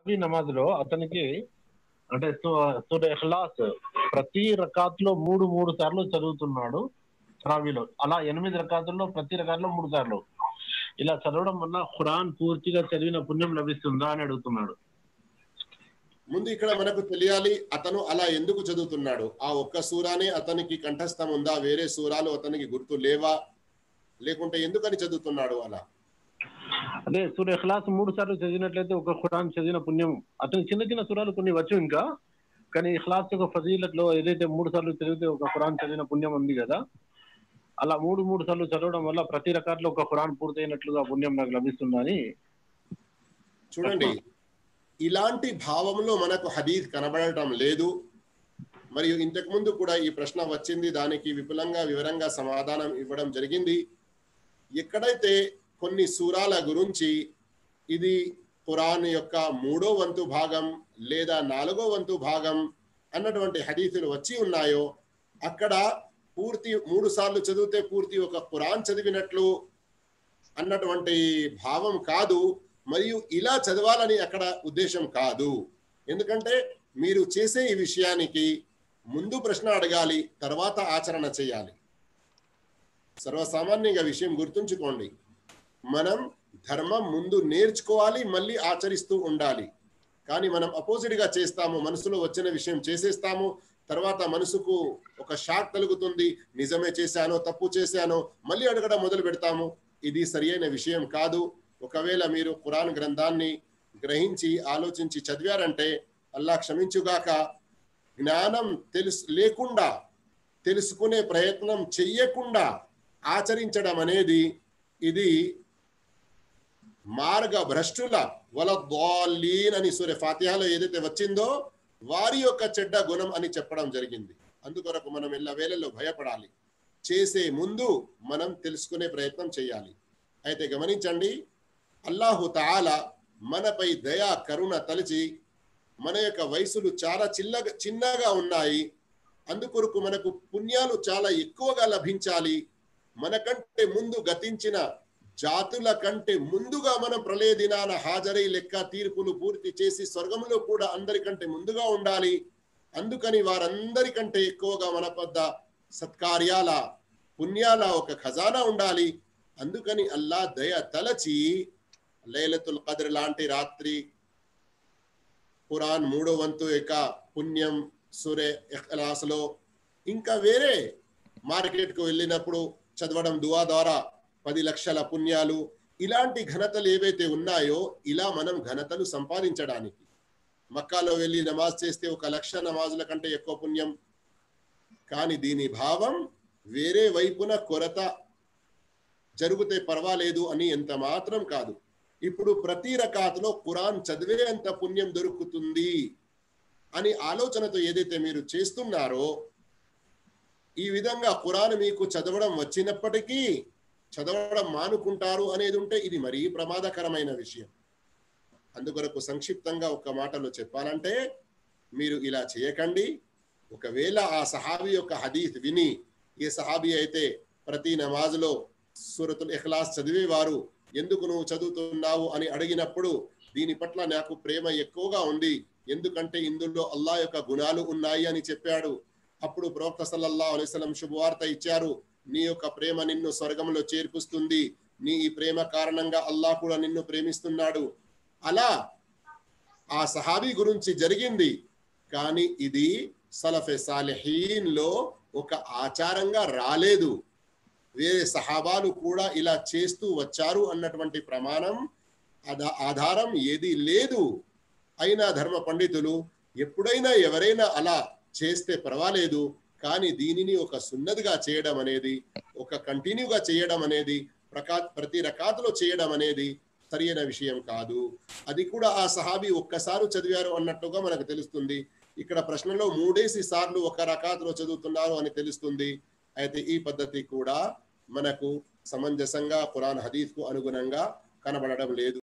తరావీ నమాజ్ లో అతనికి అంటే సు- సూర్య ఇఖ్లాస్ ప్రతి రకాత్ లో మూడు మూడు సార్లు చదువుతున్నాడు తరావీలో అలా ఎనిమిది రకాతుల్లో ప్రతి రకాల్లో మూడు సార్లు ఇలా చదవడం వల్ల ఖురాన్ పూర్తిగా చదివిన పుణ్యం లభిస్తుందా అని అడుగుతున్నాడు ముందు ఇక్కడ మనకు తెలియాలి అతను అలా ఎందుకు చదువుతున్నాడు ఆ ఒక్క సూరానే అతనికి కంఠస్థం ఉందా వేరే సూరాలు అతనికి గుర్తు లేవా లేకుంటే ఎందుకని చదువుతున్నాడు అలా అదే సూర్య ఇఖ్లాస్ మూడు సార్లు చదివినట్లయితే ఒక ఖురాన్ చదివిన పుణ్యం అతని చిన్న చిన్న సూరాలు కొన్ని వచ్చు ఇంకా కానీ ఇఖ్లాస్ యొక్క ఫజీలత్ లో ఏదైతే మూడు సార్లు చదివితే ఒక ఖురాన్ చదివిన పుణ్యం ఉంది కదా అలా మూడు మూడు సార్లు చదవడం వల్ల ప్రతి రకాల్లో ఒక ఖురాన్ పూర్తయినట్లుగా పుణ్యం నాకు లభిస్తుందని చూడండి ఇలాంటి భావంలో మనకు హదీద్ కనబడటం లేదు మరియు ఇంతకు ముందు కూడా ఈ ప్రశ్న వచ్చింది దానికి విపులంగా వివరంగా సమాధానం ఇవ్వడం జరిగింది ఎక్కడైతే కొన్ని సూరాల గురించి ఇది ఖురాన్ యొక్క మూడో వంతు భాగం లేదా నాలుగో వంతు భాగం అన్నటువంటి హదీసులు వచ్చి ఉన్నాయో అక్కడ పూర్తి మూడు సార్లు చదివితే పూర్తి ఒక ఖురాన్ చదివినట్లు అన్నటువంటి భావం కాదు మరియు ఇలా చదవాలని అక్కడ ఉద్దేశం కాదు ఎందుకంటే మీరు చేసే ఈ విషయానికి ముందు ప్రశ్న అడగాలి తర్వాత ఆచరణ చేయాలి సర్వసామాన్యంగా విషయం గుర్తుంచుకోండి మనం ధర్మం ముందు నేర్చుకోవాలి మళ్ళీ ఆచరిస్తూ ఉండాలి కానీ మనం అపోజిట్ గా చేస్తాము మనసులో వచ్చిన విషయం చేసేస్తాము తర్వాత మనసుకు ఒక షాక్ కలుగుతుంది నిజమే చేశానో తప్పు చేశానో మళ్ళీ అడగడం మొదలు పెడతాము ఇది సరియైన విషయం కాదు ఒకవేళ మీరు ఖురాన్ గ్రంథాన్ని గ్రహించి ఆలోచించి చదివారంటే అల్లా క్షమించుగాక జ్ఞానం తెలుసు లేకుండా తెలుసుకునే ప్రయత్నం చెయ్యకుండా ఆచరించడం అనేది ఇది మార్గ భ్రష్టుల వలద్దీన్ అని సూర్య ఫాతిహాలో ఏదైతే వచ్చిందో వారి యొక్క చెడ్డ గుణం అని చెప్పడం జరిగింది అందుకొరకు మనం ఎల్ల వేళల్లో భయపడాలి చేసే ముందు మనం తెలుసుకునే ప్రయత్నం చేయాలి అయితే గమనించండి అల్లాహు తాల మనపై దయా కరుణ తలిచి మన యొక్క వయసులు చాలా చిన్నగా చిన్నగా ఉన్నాయి అందుకొరకు మనకు పుణ్యాలు చాలా ఎక్కువగా లభించాలి మనకంటే ముందు గతించిన జాతుల కంటే ముందుగా మనం ప్రళయ దినాన హాజరై లెక్క తీర్పులు పూర్తి చేసి స్వర్గంలో కూడా అందరికంటే ముందుగా ఉండాలి అందుకని వారందరికంటే ఎక్కువగా మన వద్ద సత్కార్యాల పుణ్యాల ఒక ఖజానా ఉండాలి అందుకని అల్లా దయ తలచి లైలతుల్ కద్ర్ లాంటి రాత్రి ఖురాన్ మూడో వంతు యొక్క పుణ్యం సూర్య ఇఖ్లాస్లో ఇంకా వేరే మార్కెట్కు వెళ్ళినప్పుడు చదవడం దువా ద్వారా పది లక్షల పుణ్యాలు ఇలాంటి ఘనతలు ఏవైతే ఉన్నాయో ఇలా మనం ఘనతలు సంపాదించడానికి మక్కాలో వెళ్ళి నమాజ్ చేస్తే ఒక లక్ష నమాజుల కంటే ఎక్కువ పుణ్యం కానీ దీని భావం వేరే వైపున కొరత జరిగితే పర్వాలేదు అని ఎంత మాత్రం కాదు ఇప్పుడు ప్రతి రకాతులో ఖురాన్ చదివే అంత పుణ్యం దొరుకుతుంది అని ఆలోచనతో ఏదైతే మీరు చేస్తున్నారో ఈ విధంగా ఖురాన్ మీకు చదవడం వచ్చినప్పటికీ చదవడం మానుకుంటారు అనేది ఉంటే ఇది మరీ ప్రమాదకరమైన విషయం అందుకొరకు సంక్షిప్తంగా ఒక మాటలో చెప్పాలంటే మీరు ఇలా చేయకండి ఒకవేళ ఆ సహాబీ యొక్క హదీత్ విని ఏ సహాబీ అయితే ప్రతి నమాజులో సూరతుల్ ఇఖ్లాస్ చదివేవారు ఎందుకు నువ్వు చదువుతున్నావు అని అడిగినప్పుడు దీని పట్ల నాకు ప్రేమ ఎక్కువగా ఉంది ఎందుకంటే ఇందులో అల్లా యొక్క గుణాలు ఉన్నాయి అని చెప్పాడు అప్పుడు ప్రవక్త సల్లల్లా అలైస్లం శుభవార్త ఇచ్చారు నీ యొక్క ప్రేమ నిన్ను స్వర్గంలో చేర్పుస్తుంది నీ ఈ ప్రేమ కారణంగా అల్లా కూడా నిన్ను ప్రేమిస్తున్నాడు అలా ఆ సహాబీ గురించి జరిగింది కానీ ఇది సలఫె సాలెహీన్ లో ఒక ఆచారంగా రాలేదు వేరే సహాబాలు కూడా ఇలా చేస్తూ వచ్చారు అన్నటువంటి ప్రమాణం ఆధా- ఆధారం ఏది లేదు అయినా ధర్మ పండితులు ఎప్పుడైనా ఎవరైనా అలా చేస్తే పర్వాలేదు కానీ దీనిని ఒక సున్నదిగా చేయడం అనేది ఒక కంటిన్యూగా చేయడం అనేది ప్రకా ప్రతి రకాతులో చేయడం అనేది సరియైన విషయం కాదు అది కూడా ఆ సహాబీ ఒక్కసారి చదివారు అన్నట్టుగా మనకు తెలుస్తుంది ఇక్కడ ప్రశ్నలో మూడేసి సార్లు ఒక రకాతులో చదువుతున్నారు అని తెలుస్తుంది అయితే ఈ పద్ధతి కూడా మనకు సమంజసంగా ఖురాన్ హదీఫ్ కు అనుగుణంగా కనబడడం లేదు